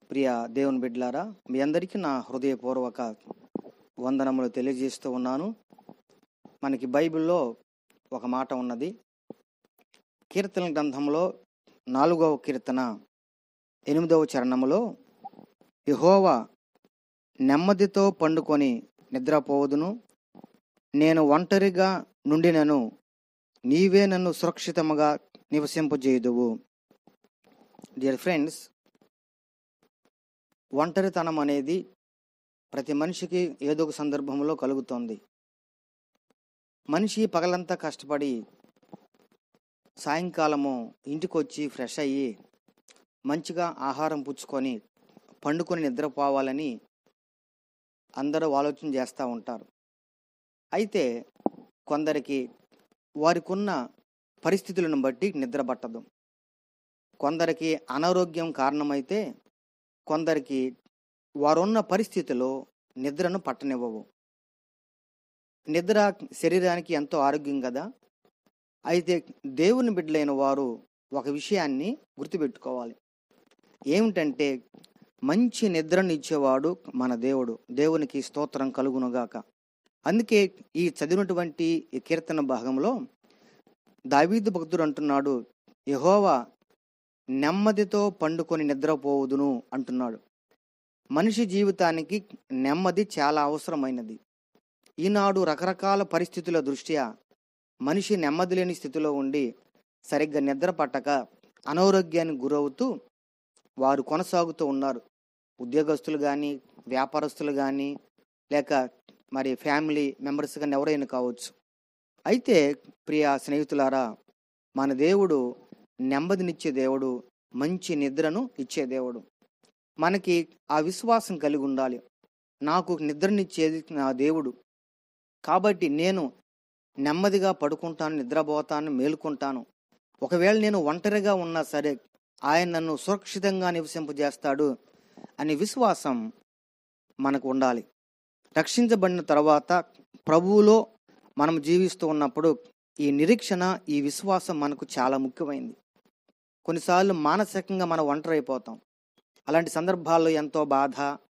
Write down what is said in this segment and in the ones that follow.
ప్రియ దేవుని బిడ్డలారా మీ అందరికీ నా హృదయపూర్వక వందనములు తెలియజేస్తూ ఉన్నాను మనకి బైబిల్లో ఒక మాట ఉన్నది కీర్తన గ్రంథంలో నాలుగవ కీర్తన ఎనిమిదవ చరణములో యెహోవా నెమ్మదితో పండుకొని నిద్రపోవదును నేను ఒంటరిగా నుండినను నీవే నన్ను సురక్షితముగా నివసింపజేయుదువు డియర్ ఫ్రెండ్స్ ఒంటరితనం అనేది ప్రతి మనిషికి ఏదో ఒక సందర్భంలో కలుగుతోంది మనిషి పగలంతా కష్టపడి సాయంకాలము ఇంటికి వచ్చి ఫ్రెష్ అయ్యి మంచిగా ఆహారం పుచ్చుకొని పండుకొని నిద్రపోవాలని అందరూ ఆలోచన చేస్తూ ఉంటారు అయితే కొందరికి వారికి ఉన్న పరిస్థితులను బట్టి నిద్ర పట్టదు కొందరికి అనారోగ్యం కారణమైతే కొందరికి వారున్న పరిస్థితిలో నిద్రను పట్టనివ్వవు నిద్ర శరీరానికి ఎంతో ఆరోగ్యం కదా అయితే దేవుని బిడ్డలైన వారు ఒక విషయాన్ని గుర్తుపెట్టుకోవాలి ఏమిటంటే మంచి నిద్రను ఇచ్చేవాడు మన దేవుడు దేవునికి స్తోత్రం కలుగునుగాక అందుకే ఈ చదివినటువంటి ఈ కీర్తన భాగంలో దావీదు భక్తుడు అంటున్నాడు యహోవా నెమ్మదితో పండుకొని నిద్రపోవుదును అంటున్నాడు మనిషి జీవితానికి నెమ్మది చాలా అవసరమైనది ఈనాడు రకరకాల పరిస్థితుల దృష్ట్యా మనిషి నెమ్మది లేని స్థితిలో ఉండి సరిగ్గా నిద్ర పట్టక అనారోగ్యానికి గురవుతూ వారు కొనసాగుతూ ఉన్నారు ఉద్యోగస్తులు కానీ వ్యాపారస్తులు కానీ లేక మరి ఫ్యామిలీ మెంబర్స్ కానీ ఎవరైనా కావచ్చు అయితే ప్రియ స్నేహితులారా మన దేవుడు నెమ్మదినిచ్చే దేవుడు మంచి నిద్రను ఇచ్చే దేవుడు మనకి ఆ విశ్వాసం కలిగి ఉండాలి నాకు నిద్రనిచ్చేది నా దేవుడు కాబట్టి నేను నెమ్మదిగా పడుకుంటాను నిద్రపోతాను మేలుకుంటాను ఒకవేళ నేను ఒంటరిగా ఉన్నా సరే ఆయన నన్ను సురక్షితంగా నివసింపజేస్తాడు అనే విశ్వాసం మనకు ఉండాలి రక్షించబడిన తర్వాత ప్రభువులో మనం జీవిస్తూ ఉన్నప్పుడు ఈ నిరీక్షణ ఈ విశ్వాసం మనకు చాలా ముఖ్యమైనది కొన్నిసార్లు మానసికంగా మనం ఒంటరైపోతాం అలాంటి సందర్భాల్లో ఎంతో బాధ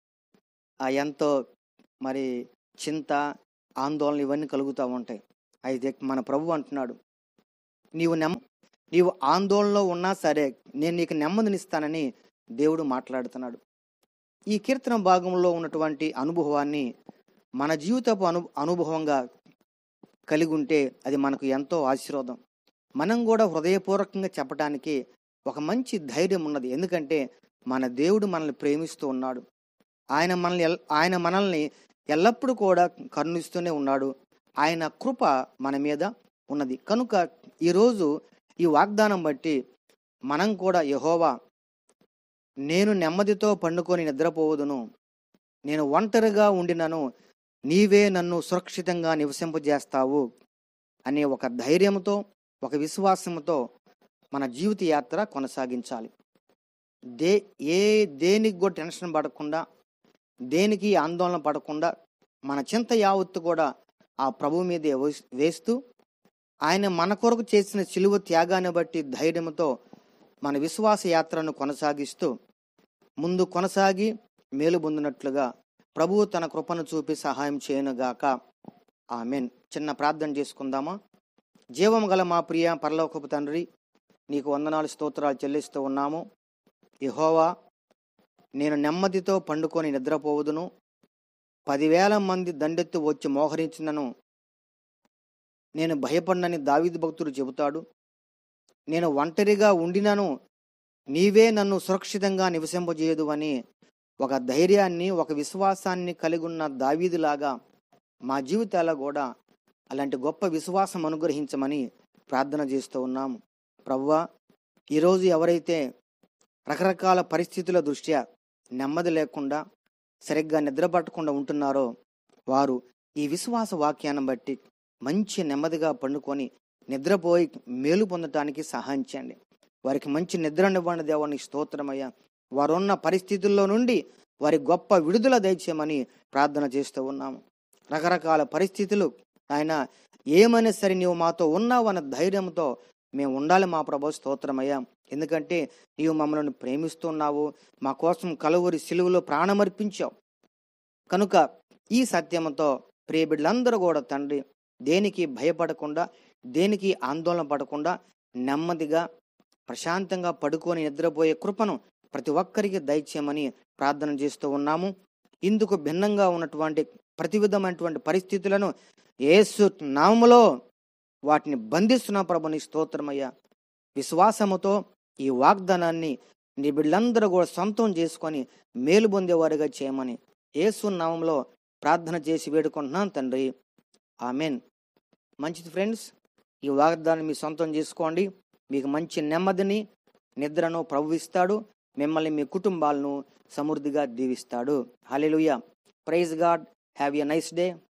ఆ ఎంతో మరి చింత ఆందోళన ఇవన్నీ కలుగుతూ ఉంటాయి అయితే మన ప్రభు అంటున్నాడు నీవు నెమ్మ నీవు ఆందోళనలో ఉన్నా సరే నేను నీకు నెమ్మదినిస్తానని దేవుడు మాట్లాడుతున్నాడు ఈ కీర్తన భాగంలో ఉన్నటువంటి అనుభవాన్ని మన జీవితపు అను అనుభవంగా కలిగి ఉంటే అది మనకు ఎంతో ఆశీర్వాదం మనం కూడా హృదయపూర్వకంగా చెప్పడానికి ఒక మంచి ధైర్యం ఉన్నది ఎందుకంటే మన దేవుడు మనల్ని ప్రేమిస్తూ ఉన్నాడు ఆయన మనల్ని ఎల్- ఆయన మనల్ని ఎల్లప్పుడూ కూడా కరుణిస్తూనే ఉన్నాడు ఆయన కృప మన మీద ఉన్నది కనుక ఈరోజు ఈ వాగ్దానం బట్టి మనం కూడా యహోవా నేను నెమ్మదితో పండుకొని నిద్రపోవదును నేను ఒంటరిగా ఉండినను నీవే నన్ను సురక్షితంగా నివసింపజేస్తావు అనే ఒక ధైర్యంతో ఒక విశ్వాసంతో మన జీవిత యాత్ర కొనసాగించాలి దే ఏ దేనికి కూడా టెన్షన్ పడకుండా దేనికి ఆందోళన పడకుండా మన చింత యావత్తు కూడా ఆ ప్రభు మీదే వేస్- వేస్తూ ఆయన మన కొరకు చేసిన సిలువ త్యాగాన్ని బట్టి ధైర్యంతో మన విశ్వాస యాత్రను కొనసాగిస్తూ ముందు కొనసాగి మేలు పొందినట్లుగా ప్రభువు తన కృపను చూపి సహాయం చేయనుగాక ఆమెన్ చిన్న ప్రార్థన చేసుకుందామా జీవం గల మా ప్రియ పరలోకపు తండ్రి నీకు వందనాలు స్తోత్రాలు చెల్లిస్తూ ఉన్నాము యెహోవా నేను నెమ్మదితో పండుకొని నిద్రపోవదును పదివేల మంది దండెత్తు వచ్చి మోహరించినను నేను భయపడినని దావీదు భక్తుడు చెబుతాడు నేను ఒంటరిగా ఉండినను నీవే నన్ను సురక్షితంగా నివసింపజేయదు అని ఒక ధైర్యాన్ని ఒక విశ్వాసాన్ని కలిగి ఉన్న దావీదులాగా మా జీవితాల్లో కూడా అలాంటి గొప్ప విశ్వాసం అనుగ్రహించమని ప్రార్థన చేస్తూ ఉన్నాము ప్రవ్వా ఈరోజు ఎవరైతే రకరకాల పరిస్థితుల దృష్ట్యా నెమ్మది లేకుండా సరిగ్గా నిద్ర పట్టకుండా ఉంటున్నారో వారు ఈ విశ్వాస వాక్యాన్ని బట్టి మంచి నెమ్మదిగా పండుకొని నిద్రపోయి మేలు పొందటానికి సహాయం చేయండి వారికి మంచి నిద్రనివ్వండి దేవానికి స్తోత్రమయ్యా వారు ఉన్న పరిస్థితుల్లో నుండి వారి గొప్ప విడుదల దయచేయమని ప్రార్థన చేస్తూ ఉన్నాము రకరకాల పరిస్థితులు ఆయన ఏమైనా సరే నీవు మాతో ఉన్నావు అన్న ధైర్యంతో మేము ఉండాలి మా ప్రభు స్తోత్రమయ్యా ఎందుకంటే నీవు మమ్మల్ని ప్రేమిస్తున్నావు మా కోసం కలువరి సిలువలో ప్రాణమర్పించావు కనుక ఈ సత్యంతో ప్రియ బిడ్డలందరూ కూడా తండ్రి దేనికి భయపడకుండా దేనికి ఆందోళన పడకుండా నెమ్మదిగా ప్రశాంతంగా పడుకొని నిద్రపోయే కృపను ప్రతి ఒక్కరికి దయచేయమని ప్రార్థన చేస్తూ ఉన్నాము ఇందుకు భిన్నంగా ఉన్నటువంటి ప్రతి విధమైనటువంటి పరిస్థితులను యేసు నామములో వాటిని బంధిస్తున్న ప్రభుని స్తోత్రమయ్యా విశ్వాసముతో ఈ వాగ్దానాన్ని నీ బిడ్డలందరూ కూడా సొంతం చేసుకొని మేలు పొందేవారుగా చేయమని యేసు నామంలో ప్రార్థన చేసి వేడుకుంటున్నాను తండ్రి ఆమెన్ మంచిది ఫ్రెండ్స్ ఈ వాగ్దానం మీ సొంతం చేసుకోండి మీకు మంచి నెమ్మదిని నిద్రను ప్రభు ఇస్తాడు మిమ్మల్ని మీ కుటుంబాలను సమృద్ధిగా దీవిస్తాడు hallelujah praise God have a nice day